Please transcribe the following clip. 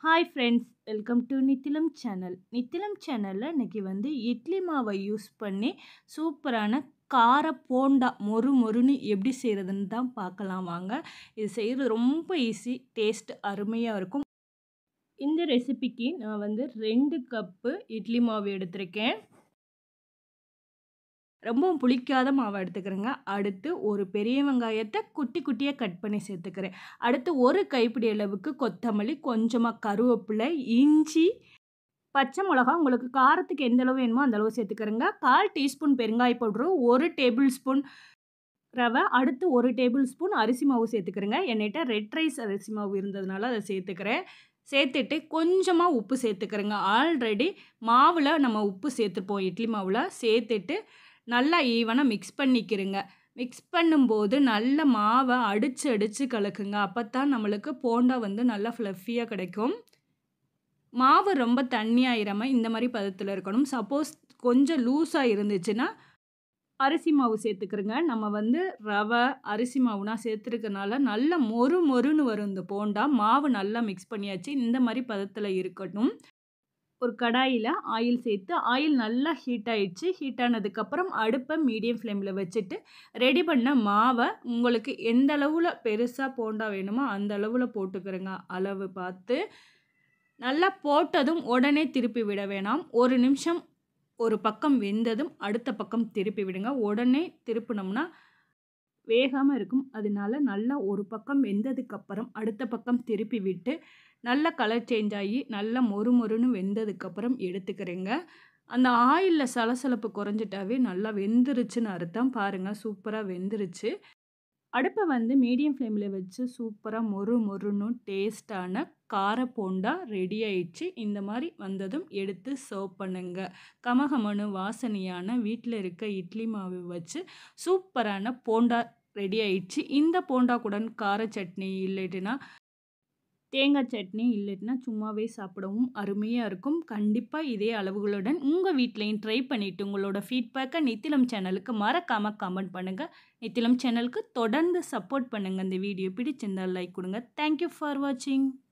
hi friends welcome to Nithilam channel Nithilam சேனலில் இன்னைக்கு வந்து இட்லி மாவை யூஸ் பண்ணி சூப்பரான கார போண்டா மொறு மொறுன்னு எப்படி செய்கிறதுன்னு தான் பார்க்கலாம் வாங்க இது செய்கிறது ரொம்ப ஈஸி டேஸ்ட் அருமையாக இருக்கும் இந்த ரெசிபிக்கு நான் வந்து ரெண்டு கப்பு இட்லி மாவு எடுத்திருக்கேன் ரொம்பவும் புளிக்காத மாவை எடுத்துக்கிறேங்க அடுத்து ஒரு பெரிய வெங்காயத்தை குட்டி குட்டியாக கட் பண்ணி சேர்த்துக்கிறேன் அடுத்து ஒரு கைப்பிடி அளவுக்கு கொத்தமல்லி கொஞ்சமாக கருவேப்பிலை இஞ்சி பச்சை மிளகா உங்களுக்கு காரத்துக்கு எந்த அளவு வேணுமோ அந்த அளவு சேர்த்துக்கிறேங்க கால் டீஸ்பூன் பெருங்காய பவுட்ரு ஒரு டேபிள் ஸ்பூன் ரவை அடுத்து ஒரு டேபிள் ஸ்பூன் அரிசி மாவு சேர்த்துக்கிறேங்க என்கிட்ட ரெட் ரைஸ் அரிசி மாவு இருந்ததுனால அதை சேர்த்துக்கிறேன் சேர்த்துட்டு கொஞ்சமாக உப்பு சேர்த்துக்கிறேங்க ஆல்ரெடி மாவில் நம்ம உப்பு சேர்த்துப்போம் இட்லி மாவில் சேர்த்துட்டு நல்லா ஈவனாக மிக்ஸ் பண்ணிக்கிறங்க மிக்ஸ் பண்ணும்போது நல்ல மாவை அடித்து அடித்து கலக்குங்க அப்போ தான் நம்மளுக்கு போண்டா வந்து நல்லா ஃப்ளஃபியாக கிடைக்கும் மாவு ரொம்ப தண்ணியாயிராமல் இந்த மாதிரி பதத்தில் இருக்கணும் சப்போஸ் கொஞ்சம் லூஸாக இருந்துச்சுன்னா அரிசி மாவு சேர்த்துக்கிறங்க நம்ம வந்து ரவை அரிசி மாவுனா சேர்த்துருக்கனால நல்ல மொறு மொறுன்னு வரும் இந்த போண்டா மாவு நல்லா மிக்ஸ் பண்ணியாச்சு இந்த மாதிரி பதத்தில் இருக்கட்டும் ஒரு கடாயில் ஆயில் சேர்த்து ஆயில் நல்லா ஹீட் ஆயிடுச்சு ஹீட் ஆனதுக்கப்புறம் அடுப்பை மீடியம் ஃப்ளேமில் வச்சுட்டு ரெடி பண்ண மாவை உங்களுக்கு எந்த அளவில் பெருசாக போண்டா வேணுமோ அந்த அளவில் போட்டுக்கிறேங்க அளவு பார்த்து நல்லா போட்டதும் உடனே திருப்பி விட வேணாம் ஒரு நிமிஷம் ஒரு பக்கம் வெந்ததும் அடுத்த பக்கம் திருப்பி விடுங்க உடனே திருப்பினோம்னா வேகாமல் இருக்கும் அதனால நல்லா ஒரு பக்கம் வெந்ததுக்கப்புறம் அடுத்த பக்கம் திருப்பி விட்டு நல்ல கலர் சேஞ்ச் ஆகி நல்லா மொறு மொறுன்னு வெந்ததுக்கப்புறம் எடுத்துக்கிறேங்க அந்த ஆயிலில் சலசலப்பு குறைஞ்சிட்டாவே நல்லா வெந்துருச்சுன்னு அர்த்தம் பாருங்கள் சூப்பராக வெந்துருச்சு அடுப்பை வந்து மீடியம் ஃப்ளேமில் வச்சு சூப்பராக மொறு மொறுன்னு டேஸ்டான கார போண்டா ரெடி ஆயிடுச்சு இந்த மாதிரி வந்ததும் எடுத்து சர்வ் பண்ணுங்க கமகமனு வாசனையான வீட்டில் இருக்க இட்லி மாவு வச்சு சூப்பரான போண்டா ரெடி ஆயிடுச்சு இந்த போண்டா கூட கார சட்னி இல்லைட்டுனா தேங்காய் சட்னி இல்லைன்னா சும்மாவே சாப்பிடவும் அருமையாக இருக்கும் கண்டிப்பாக இதே அளவுகளுடன் உங்கள் வீட்லேயும் ட்ரை பண்ணிவிட்டு உங்களோட ஃபீட்பேக்கை நித்திலம் சேனலுக்கு மறக்காமல் கமெண்ட் பண்ணுங்கள் நித்திலம் சேனலுக்கு தொடர்ந்து சப்போர்ட் பண்ணுங்கள் இந்த வீடியோ பிடிச்சிருந்தால் லைக் கொடுங்க தேங்க்யூ ஃபார் வாட்சிங்